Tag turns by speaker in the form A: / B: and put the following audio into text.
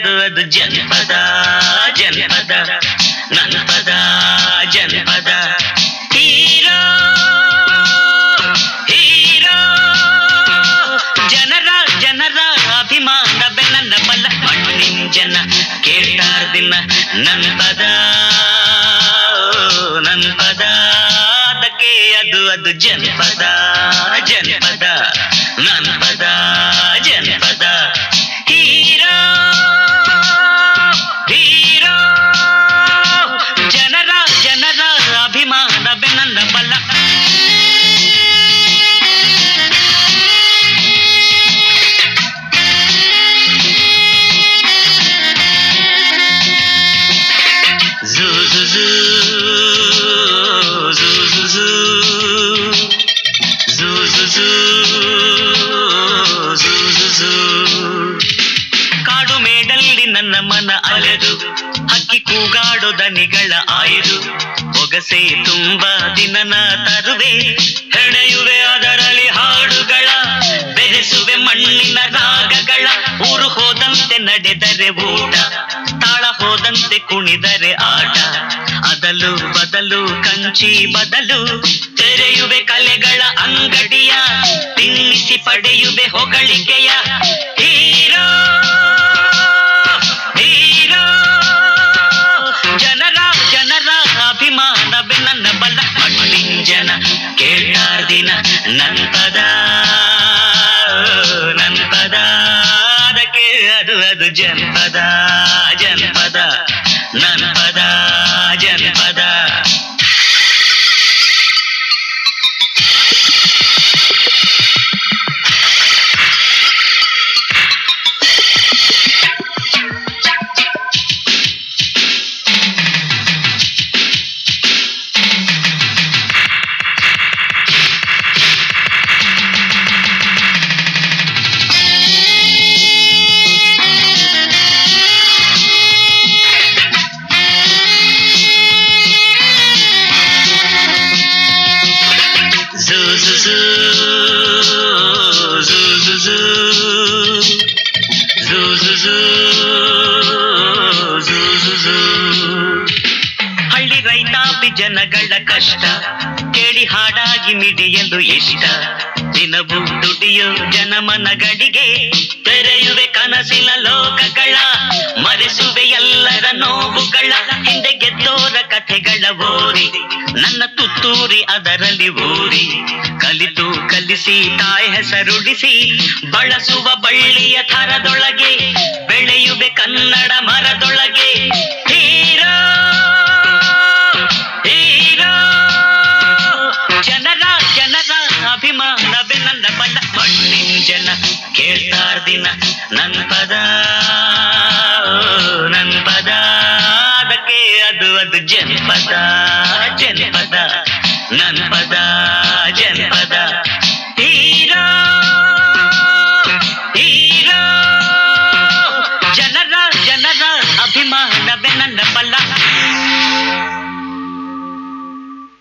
A: ಅದು ಅದು ಜನಪದ ಜನಪದ ನನ್ನ ಪದ ಜನಪದ ಹೀರೋ ಹೀರೋ ಜನರ ಜನರ ಅಭಿಮಾನವೇ ನನ್ನ ಬಲ ಮಣ್ಣಿನ ಜನ ಕೇಳ್ತಾರ ದಿನ ನನ್ನ ಪದ ನನ್ನ ಪದ ಅದಕ್ಕೆ ಅದು ಅದು ಜನಪದ ಜನಪದ ನನ್ನ ಪದ ಜನಪದ ಹೀರೋ ಹೀರೋ ಜನರ ಜನರ ಅಭಿಮಾನವೇ ನನ್ನ ಬಲ Zoo, zoo, zoo. Zoo, zoo, zoo. Zoo, zoo, zoo. Zoo, zoo, zoo. ಕಾಡು ಮೇಡಲ್ಲಿ ನನ್ನ ಮನ ಅಲೆದು ಹಕ್ಕಿ ಕೂಗಾಡೋ ದನಿಗಳ ಆಯ್ದು ಒಗಸೆ ತುಂಬ ದಿನನ ತರುವೆ ಹೆಣೆಯುವೆ ಅದರಲ್ಲಿ ಹಾಡುಗಳ ಬೆರೆಸುವೆ ಮಣ್ಣಿನ ರಾಗಗಳ ಊರು ಹೋದಂತೆ ನಡೆದರೆ ಊಟ ತಾಳ ಹೋದಂತೆ ಕುಣಿದರೆ ಆಟ ಅದಲು ಬದಲು ಕಂಚಿ ಬದಲು ತೆರೆಯುವೆ ಕಲೆಗಳ ಅಂಗಡಿಯ ತಿನ್ನಿಸಿ ಪಡೆಯುವೆ ಹೊಗಳಿಕೆಯ ಹೀರೋ ಹೀರೋ ಜನರ ಜನರ ಅಭಿಮಾನವೇ ನನ್ನ ಬಲ ಮಣ್ಣಿನ ಜನ ಕೇಳ್ತಾರ ದಿನ ನನ್ ಪದ ನನ್ ಪದ ಅದಕ್ಕೆ ಅದು ಅದು ಜನಪದ ಜನಪದ ನನ್ ಪದ ಜನಪದ Zoo, zoo, zoo. Zoo, zoo, zoo. Zoo, zoo, zoo. Zoo, zoo, zoo. ಹಳ್ಳಿ ರೈತಾಪಿ ಜನಗಳ ಕಷ್ಟ ಕೇಳಿ ಹಾಡಾಗಿ ಮಿಡಿಯಲು ಇಷ್ಟ ದಿನವೂ ದುಡಿಯೋ ಜನಮನಗಳಿಗೆ ತೆರೆಯುವೆ ಕನಸಿನ ಲೋಕಗಳ ಮರೆಸುವೆ ಎಲ್ಲರ ನೋವುಗಳ ಹಿಂದೆ ಗೆದ್ದೋರ ಕಥೆಗಳ ಓರಿ ನನ್ನ ತುತ್ತೂರಿ ಅದರಲ್ಲಿ ಊರಿ ಕಲಿತು ಕಲಿಸಿ ತಾಯಿ ಹೆಸರುಡಿಸಿ ಬಳಸುವ ಬಳ್ಳಿಯ ಥರದೊಳಗೆ ಬೆಳೆಯುವೆ ಕನ್ನಡ ಮರದೊಳಗೆ ಹೀರೋ ಹೀರೋ ಜನರ ಜನರ ಅಭಿಮಾನವೇ ನನ್ನ ಬಲ ಮಣ್ಣಿನ ಜನ ಕೇಳ್ತಾರ ದಿನ ನನ್ ಪದ ನನ್ ಪದ ಅದಕ್ಕೆ ಅದು ಅದು ಜನಪದ ಜನಪದ ನನ್ ಪದ ಜನಪದ ಹೀರೋ ಹೀರೋ ಜನರ ಜನರ ಅಭಿಮಾನವೇ ನನ್ನ ಬಲ